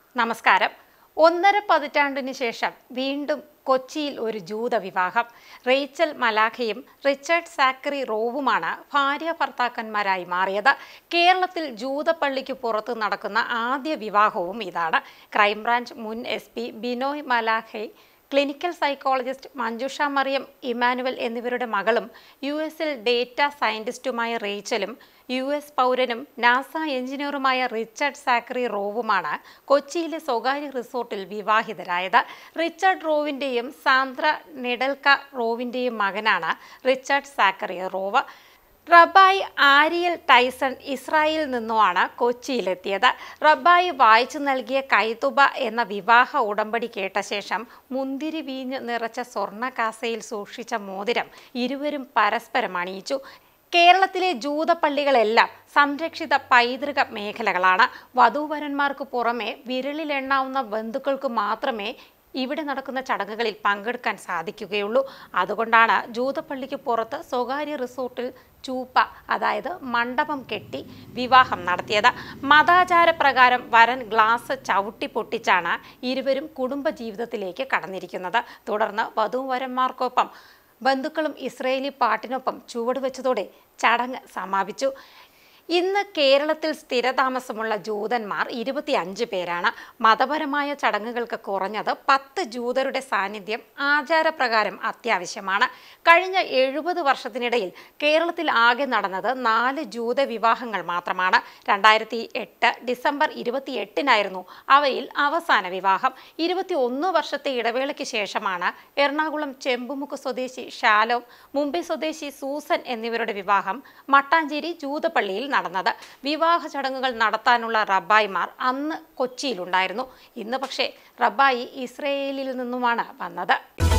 നമസ്കാരം ഒന്നര പതിറ്റാണ്ടിന് ശേഷം വീണ്ടും കൊച്ചിയിൽ ഒരു ജൂത വിവാഹം റേച്ചൽ മലാഖയും റിച്ചർഡ് സാക്കറി റോവുമാണ് ഭാര്യ ഭർത്താക്കന്മാരായി മാറിയത് കേരളത്തിൽ ജൂതപ്പള്ളിക്ക് പുറത്ത് നടക്കുന്ന ആദ്യ വിവാഹവും ഇതാണ് ക്രൈംബ്രാഞ്ച് മുൻ S P Binoy Malakhe clinical psychologist Manjusha Mariam Emmanuel എന്നിവരുടെ മകളും യു എസിൽ ഡേറ്റ സയന്റിസ്റ്റുമായ റേച്ചലും യു എസ് പൗരനും നാസ എഞ്ചിനീയറുമായ റിച്ചർഡ് സാക്കറി റോവുമാണ് കൊച്ചിയിലെ സ്വകാര്യ റിസോർട്ടിൽ വിവാഹിതരായത് റിച്ചർഡ് റോവിൻ്റെയും സാന്ദ്ര നെഡൽക്ക റോവിൻ്റെയും മകനാണ് Richard Zachary Rowe rabbi Ariel Tyson ഇസ്രായേലിൽ നിന്നുമാണ് കൊച്ചിയിലെത്തിയത് റബായ് വായിച്ചു നൽകിയ കൈതുബ എന്ന വിവാഹ ഉടമ്പടി കേട്ട ശേഷം മുന്തിരി വീഞ്ഞ് നിറച്ച സ്വർണ്ണ കാസയിൽ സൂക്ഷിച്ച മോതിരം ഇരുവരും പരസ്പരം അണിയിച്ചു കേരളത്തിലെ ജൂതപ്പള്ളികളെല്ലാം സംരക്ഷിത പൈതൃക മേഖലകളാണ് വധൂവരന്മാർക്ക് പുറമെ വിരലിലെണ്ണാവുന്ന ബന്ധുക്കൾക്ക് മാത്രമേ ഇവിടെ നടക്കുന്ന ചടങ്ങുകളിൽ പങ്കെടുക്കാൻ സാധിക്കുകയുള്ളൂ അതുകൊണ്ടാണ് ജൂതപ്പള്ളിക്ക് പുറത്ത് സ്വകാര്യ റിസോർട്ടിൽ ചൂപ്പ അതായത് മണ്ഡപം കെട്ടി വിവാഹം നടത്തിയത് മതാചാരപ്രകാരം വരൻ ഗ്ലാസ് ചവിട്ടി പൊട്ടിച്ചാണ് ഇരുവരും കുടുംബജീവിതത്തിലേക്ക് കടന്നിരിക്കുന്നത് തുടർന്ന് വധൂവരന്മാർക്കൊപ്പം ബന്ധുക്കളും ഇസ്രയേലി പാട്ടിനൊപ്പം ചുവടുവെച്ചതോടെ ചടങ്ങ് സമാപിച്ചു ഇന്ന് കേരളത്തിൽ സ്ഥിരതാമസമുള്ള ജൂതന്മാർ ഇരുപത്തിയഞ്ച് പേരാണ് മതപരമായ ചടങ്ങുകൾക്ക് കുറഞ്ഞത് പത്ത് ജൂതരുടെ സാന്നിധ്യം ആചാരപ്രകാരം അത്യാവശ്യമാണ് കഴിഞ്ഞ എഴുപത് വർഷത്തിനിടയിൽ കേരളത്തിൽ ആകെ നടന്നത് നാല് ജൂത വിവാഹങ്ങൾ മാത്രമാണ് രണ്ടായിരത്തി എട്ട് ഡിസംബർ ഇരുപത്തിയെട്ടിനായിരുന്നു അവയിൽ അവസാന വിവാഹം ഇരുപത്തി ഒന്ന് വർഷത്തെ ഇടവേളയ്ക്ക് ശേഷമാണ് എറണാകുളം ചെമ്പുമുക്ക് സ്വദേശി ഷാലോം മുംബൈ സ്വദേശി സൂസൻ എന്നിവരുടെ വിവാഹം മട്ടാഞ്ചേരി ജൂതപ്പള്ളിയിൽ നടന്നത് വിവാഹ ചടങ്ങുകൾ നടത്താനുള്ള റബ്ബായിമാർ അന്ന് കൊച്ചിയിലുണ്ടായിരുന്നു ഇന്ന് പക്ഷേ റബ്ബായി ഇസ്രയേലിൽ നിന്നുമാണ് വന്നത്